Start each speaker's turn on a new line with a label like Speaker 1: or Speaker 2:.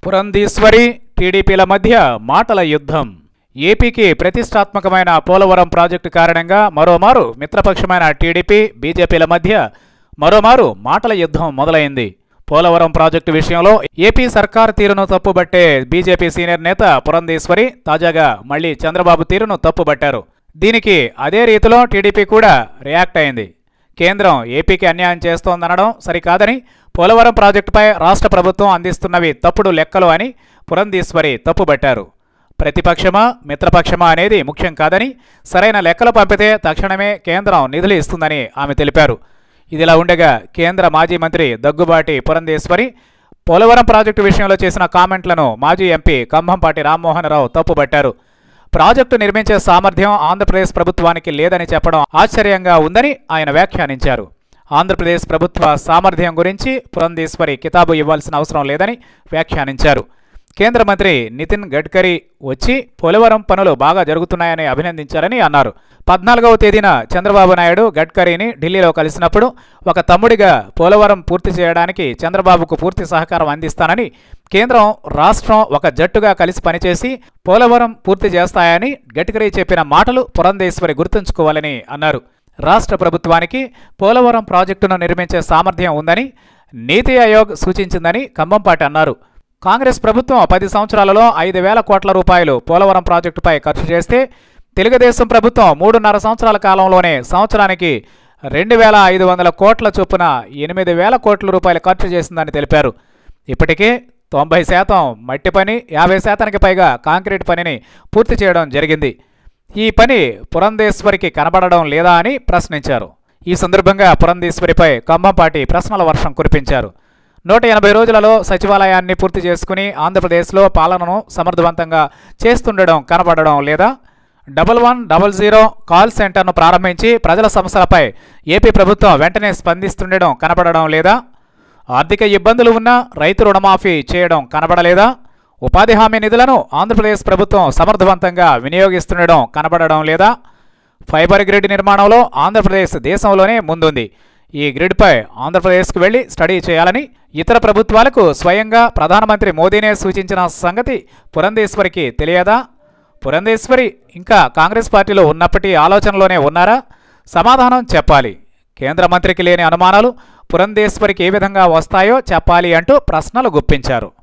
Speaker 1: పురంధీశ్వరి టీడీపీల మధ్య మాటల యుద్ధం ఏపీకి ప్రతిష్టాత్మకమైన పోలవరం ప్రాజెక్టు కారణంగా మరోమారు మిత్రపక్షమైన టీడీపీ బీజేపీల మధ్య మరోమారు మాటల యుద్ధం మొదలైంది పోలవరం ప్రాజెక్టు విషయంలో ఏపీ సర్కార్ తీరును తప్పుబట్టే బీజేపీ సీనియర్ నేత పురంధేశ్వరి తాజాగా మళ్లీ చంద్రబాబు తీరును తప్పుబట్టారు దీనికి అదే రీతిలో టీడీపీ కూడా రియాక్ట్ అయింది కేంద్రం ఏపీకి అన్యాయం చేస్తోందనడం సరికాదని పోలవరం ప్రాజెక్టుపై రాష్ట్ర ప్రభుత్వం అందిస్తున్నవి తప్పుడు లెక్కలు అని పురంధీశ్వరి తప్పుబట్టారు ప్రతిపక్షమా మిత్రపక్షమా అనేది ముఖ్యం కాదని సరైన లెక్కలు పంపితే తక్షణమే కేంద్రం నిధులు ఇస్తుందని ఆమె తెలిపారు ఇదిలా ఉండగా కేంద్ర మాజీ మంత్రి దగ్గుబాటి పురంధేశ్వరి పోలవరం ప్రాజెక్టు విషయంలో చేసిన కామెంట్లను మాజీ ఎంపీ కంభంపాటి రామ్మోహన్ రావు తప్పుబట్టారు ప్రాజెక్టు నిర్మించే సామర్థ్యం ఆంధ్రప్రదేశ్ ప్రభుత్వానికి లేదని చెప్పడం ఆశ్చర్యంగా ఉందని ఆయన వ్యాఖ్యానించారు ఆంధ్రప్రదేశ్ ప్రభుత్వ సామర్థ్యం గురించి పురంధేశ్వరి కితాబు ఇవ్వాల్సిన అవసరం లేదని వ్యాఖ్యానించారు కేంద్ర మంత్రి నితిన్ గడ్కరీ వచ్చి పోలవరం పనులు బాగా జరుగుతున్నాయని అభినందించారని అన్నారు పద్నాలుగవ తేదీన చంద్రబాబు నాయుడు గడ్కరీని ఢిల్లీలో కలిసినప్పుడు ఒక తమ్ముడిగా పోలవరం పూర్తి చేయడానికి చంద్రబాబుకు పూర్తి సహకారం అందిస్తానని కేంద్రం రాష్ట్రం ఒక జట్టుగా కలిసి పనిచేసి పోలవరం పూర్తి చేస్తాయని గడ్కరీ చెప్పిన మాటలు పురంధేశ్వరి గుర్తుంచుకోవాలని అన్నారు రాష్ట్ర ప్రభుత్వానికి పోలవరం ప్రాజెక్టును నిర్మించే సామర్థ్యం ఉందని నీతి ఆయోగ్ సూచించిందని కంబంపాటి అన్నారు కాంగ్రెస్ ప్రభుత్వం పది సంవత్సరాలలో ఐదు వేల కోట్ల రూపాయలు పోలవరం ప్రాజెక్టుపై ఖర్చు చేస్తే తెలుగుదేశం ప్రభుత్వం మూడున్నర సంవత్సరాల కాలంలోనే సంవత్సరానికి రెండు వేల ఐదు వందల కోట్ల చొప్పున ఎనిమిది వేల కోట్ల రూపాయలు ఖర్చు చేసిందని తెలిపారు ఇప్పటికే తొంభై శాతం మట్టి పని యాభై శాతానికి పైగా కాంక్రీట్ పనిని పూర్తి చేయడం జరిగింది ఈ పని పురంధేశ్వరికి కనబడడం లేదా అని ప్రశ్నించారు ఈ సందర్భంగా పురంధేశ్వరిపై కంభంపాటి ప్రశ్నల వర్షం కురిపించారు నూట ఎనభై రోజులలో సచివాలయాన్ని పూర్తి చేసుకుని ఆంధ్రప్రదేశ్లో పాలనను సమర్థవంతంగా చేస్తుండడం కనబడడం లేదా double one double zero call సెంటర్ను ప్రారంభించి ప్రజల సమస్యలపై ఏపీ ప్రభుత్వం వెంటనే స్పందిస్తుండడం కనబడడం లేదా ఆర్థిక ఇబ్బందులు ఉన్నా రైతు రుణమాఫీ చేయడం కనబడలేదా ఉపాధి హామీ నిధులను ఆంధ్రప్రదేశ్ ప్రభుత్వం సమర్థవంతంగా వినియోగిస్తుండడం కనబడడం లేదా ఫైబర్ గ్రిడ్ నిర్మాణంలో ఆంధ్రప్రదేశ్ దేశంలోనే ముందుంది ఈ గ్రిడ్పై ఆంధ్రప్రదేశ్కు వెళ్లి స్టడీ చేయాలని ఇతర ప్రభుత్వాలకు స్వయంగా ప్రధానమంత్రి మోదీనే సూచించిన సంగతి పురంధేశ్వరికి తెలియదా పురంధేశ్వరి ఇంకా కాంగ్రెస్ పార్టీలో ఉన్నప్పటి ఆలోచనలోనే ఉన్నారా సమాధానం చెప్పాలి కేంద్ర మంత్రికి లేని అనుమానాలు పురంధేశ్వరికి ఏ విధంగా వస్తాయో చెప్పాలి అంటూ ప్రశ్నలు గుప్పించారు